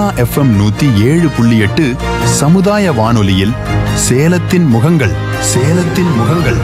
Sona FM நூத்தி ஏழு புள்ளி எட்டு சமுதாய வானொலியில் சேலத்தின் முகங்கள் சேலத்தின் முகங்கள்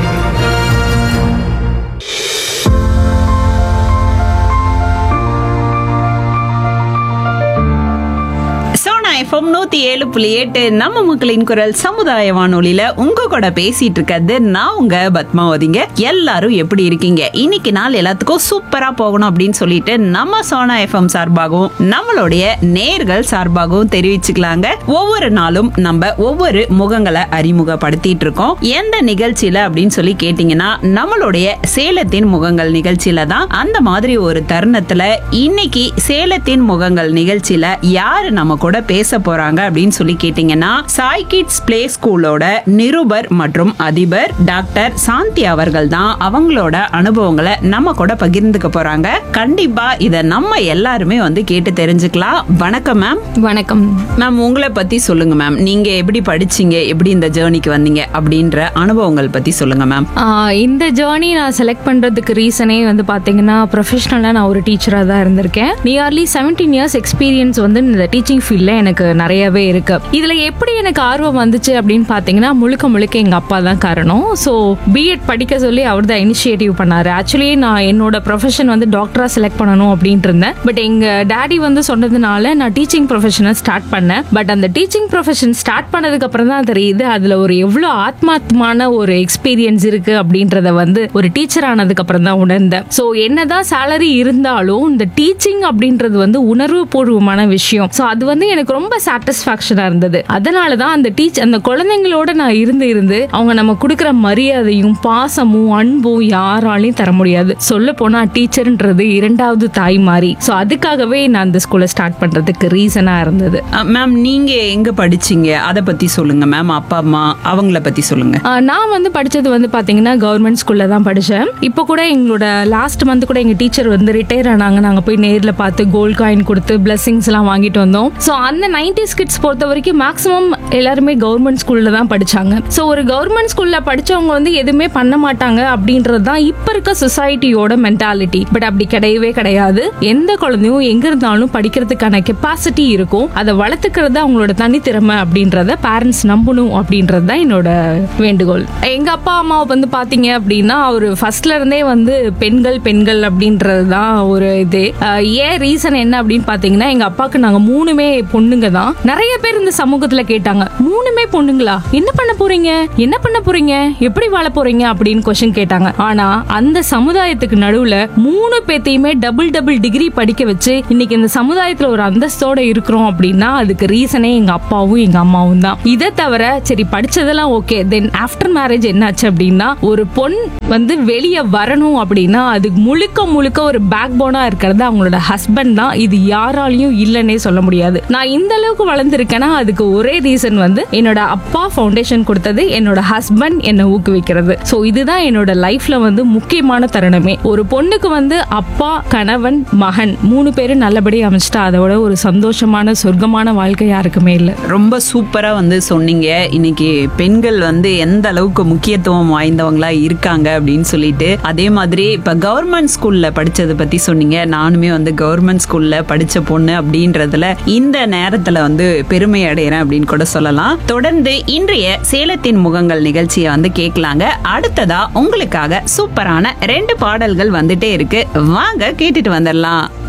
சோனா எஃப்எம் நூத்தி ஏழு புள்ளி எட்டு நம்ம மக்களின் குரல் சமுதாய வானொலியில உங்க கூட பேசிட்டு இருக்கிறது நான் உங்க பத்மாவதிங்க எல்லாரும் எப்படி இருக்கீங்க இன்னைக்கு நாள் எல்லாத்துக்கும் சூப்பரா போகணும் அப்படின்னு சொல்லிட்டு நம்ம சோனா எஃப்எம் சார்பாகவும் நம்மளுடைய நேர்கள் சார்பாகவும் தெரிவிச்சுக்கலாங்க ஒவ்வொரு நாளும் நம்ம ஒவ்வொரு முகங்களை அறிமுகப்படுத்திட்டு இருக்கோம் எந்த நிகழ்ச்சியில அப்படின்னு சொல்லி கேட்டீங்கன்னா நம்மளுடைய சேலத்தின் முகங்கள் நிகழ்ச்சியில தான் அந்த மாதிரி ஒரு தருணத்துல இன்னைக்கு சேலத்தின் முகங்கள் நிகழ்ச்சியில யாரு நம்ம கூட பேச போறாங்க அப்படின்னு சொல்லி கேட்டீங்கன்னா சாய் கிட்ஸ் பிளே ஸ்கூலோட நிருபர் மற்றும் அதிபர் டாக்டர் சாந்தி அவர்கள் தான் அவங்களோட அனுபவங்களை நம்ம கூட பகிர்ந்துக்க போறாங்க கண்டிப்பா இத நம்ம எல்லாருமே வந்து கேட்டு தெரிஞ்சுக்கலாம் வணக்கம் மேம் வணக்கம் மேம் உங்களை பத்தி சொல்லுங்க மேம் நீங்க எப்படி படிச்சீங்க எப்படி இந்த ஜேர்னிக்கு வந்தீங்க அப்படின்ற அனுபவங்கள் பத்தி சொல்லுங்க மேம் ஆஹ் இந்த ஜேர்னி நான் செலக்ட் பண்றதுக்கு ரீசனே வந்து பாத்தீங்கன்னா ப்ரொஃபஷனலாக நான் ஒரு டீச்சராக தான் இருந்திருக்கேன் நியர்லி செவன்டீன் இயர்ஸ் எக்ஸ்பீரியன்ஸ் வந்து இந்த டீச்சிங் ஃபீல்டில் எனக்கு நிறையவே இருக்கு இதுல எப்படி எனக்கு ஆர்வம் வந்துச்சு அப்படின்னு பாத்தீங்கன்னா முழுக்க முழுக்க எங்க அப்பா தான் காரணம் ஸோ பிஎட் படிக்க சொல்லி அவர் தான் இனிஷியேட்டிவ் பண்ணாரு ஆக்சுவலி நான் என்னோட ப்ரொஃபஷன் வந்து டாக்டரா செலக்ட் பண்ணணும் அப்படின்ட்டு இருந்தேன் பட் எங்க டாடி வந்து சொன்னதுனால நான் டீச்சிங் ப்ரொஃபஷனை ஸ்டார்ட் பண்ணேன் பட் அந்த டீச்சிங் ப்ரொஃபஷன் ஸ்டார்ட் பண்ணதுக்கு அப்புறம் தான் தெரியுது அதுல ஒரு எவ்வளவு ஆத்மாத்மான ஒரு எக்ஸ்பீரியன்ஸ் இருக்கு அப்படின்றத வந்து ஒரு டீச்சர் ஆனதுக்கு அப்புறம் தான் உணர்ந்தேன் ஸோ என்னதான் சேலரி இருந்தாலும் இந்த டீச்சிங் அப்படின்றது வந்து உணர்வு பூர்வமான விஷயம் ஸோ அது வந்து எனக்கு ரொம்ப சாட்டிஸ்ஃபேக்ஷனா இருந்தது அதனால தான் அந்த டீச் அந்த குழந்தைங்களோட நான் இருந்து இருந்து அவங்க நம்ம கொடுக்குற மரியாதையும் பாசமும் அன்பும் யாராலையும் தர முடியாது சொல்ல போனா டீச்சர்ன்றது இரண்டாவது தாய் மாதிரி ஸோ அதுக்காகவே நான் அந்த ஸ்கூலை ஸ்டார்ட் பண்றதுக்கு ரீசனா இருந்தது மேம் நீங்க எங்க படிச்சீங்க அத பத்தி சொல்லுங்க மேம் அப்பா அம்மா அவங்கள பத்தி சொல்லுங்க ஆஹ் நான் வந்து படிச்சது வந்து பாத்தீங்கன்னா கவர்மெண்ட் ஸ்கூல்ல தான் படிச்சேன் இப்போ கூட எங்களோட லாஸ்ட் மந்த் கூட எங்க டீச்சர் வந்து ரிட்டையர் ஆனாங்க நாங்க போய் நேர்ல பார்த்து கோல்ட் காயின் கொடுத்து பிளெஸிங்ஸ் எல்லாம் வாங்கிட்டு வந்தோம் ஸோ அந்த நைன்டிஸ் கிட்ஸ் பொறுத்த வரைக்கும் மேக்ஸிமம் எல்லாருமே கவர்மெண்ட் ஸ்கூல்ல தான் படிச்சாங்க ஸோ ஒரு கவர்மெண்ட் ஸ்கூல்ல படிச்சவங்க வந்து எதுவுமே பண்ண மாட்டாங்க அப்படின்றது தான் இப்ப இருக்க சொசைட்டியோட மென்டாலிட்டி பட் அப்படி கிடையவே கிடையாது எந்த குழந்தையும் எங்க இருந்தாலும் படிக்கிறதுக்கான கெப்பாசிட்டி இருக்கும் அதை வளர்த்துக்கிறது அவங்களோட தனித்திறமை அப்படின்றத பேரண்ட்ஸ் நம்பணும் அப்படின்றது தான் என்னோட வேண்டுகோள் எங்க அப்பா அம்மாவை வந்து பாத்தீங்க அப்படின்னா அவர் ஃபர்ஸ்ட்ல இருந்தே வந்து பெண்கள் பெண்கள் அப்படின்றது தான் ஒரு இது அஹ் ஏன் ரீசன் என்ன அப்படின்னு பாத்தீங்கன்னா எங்க அப்பாவுக்கு நாங்க மூணுமே பொண்ணுங்க தான் நிறைய பேர் இந்த சமூகத்துல கேட்டாங்க மூணுமே பொண்ணுங்களா என்ன பண்ண போறீங்க என்ன பண்ண போறீங்க எப்படி வாழ போறீங்க அப்படின்னு கொஸ்டின் கேட்டாங்க ஆனா அந்த சமுதாயத்துக்கு நடுவுல மூணு பேத்தையுமே டபுள் டபுள் டிகிரி படிக்க வச்சு இன்னைக்கு இந்த சமுதாயத்துல ஒரு அந்தஸ்தோட இருக்கிறோம் அப்படின்னா அதுக்கு ரீசனே எங்க அப்பாவும் எங்க அம்மாவும் தான் இதை தவிர சரி படிச்சதெல்லாம் ஓகே தென் ஆஃப்டர் மேரேஜ் என்னாச்சு அப்படின்னா ஒரு பொண் வந்து வெளியே வரணும் அப்படின்னா அதுக்கு முழுக்க முழுக்க ஒரு பேக் போனா இருக்கிறது அவங்களோட ஹஸ்பண்ட் தான் இது யாராலையும் இல்லைன்னே சொல்ல முடியாது நான் இந்த அளவுக்கு வளர்ந்துருக்கேன்னா அதுக்கு ஒரே ரீசன் வந்து என்னோட அப்பா ஃபவுண்டேஷன் கொடுத்தது என்னோட ஹஸ்பண்ட் என்னை ஊக்குவிக்கிறது ஸோ இதுதான் என்னோட லைஃப்ல வந்து முக்கியமான தருணமே ஒரு பொண்ணுக்கு வந்து அப்பா கணவன் மகன் மூணு பேரும் நல்லபடியாக அமைச்சிட்டா அதோட ஒரு சந்தோஷமான சொர்க்கமான வாழ்க்கை யாருக்குமே இல்லை ரொம்ப சூப்பரா வந்து சொன்னீங்க இன்னைக்கு பெண்கள் வந்து எந்த அளவுக்கு முக்கியத்துவம் வாய்ந்தவங்களா இருக்காங்க அப்படின்னு சொல்லிட்டு அதே மாதிரி இப்ப கவர்மெண்ட் ஸ்கூல்ல படிச்சதை பத்தி சொன்னீங்க நானுமே வந்து கவர்மெண்ட் ஸ்கூல்ல படிச்ச பொண்ணு அப்படின்றதுல இந்த நேரத்துல வந்து பெருமை அடைகிறேன் அப்படின்னு கூட சொல்லலாம் தொடர்ந்து இன்றைய சேலத்தின் முகங்கள் நிகழ்ச்சியை வந்து கேட்கலாங்க அடுத்ததா உங்களுக்காக சூப்பரான ரெண்டு பாடல்கள் வந்துட்டே இருக்கு வாங்க கேட்டுட்டு வந்துடலாம்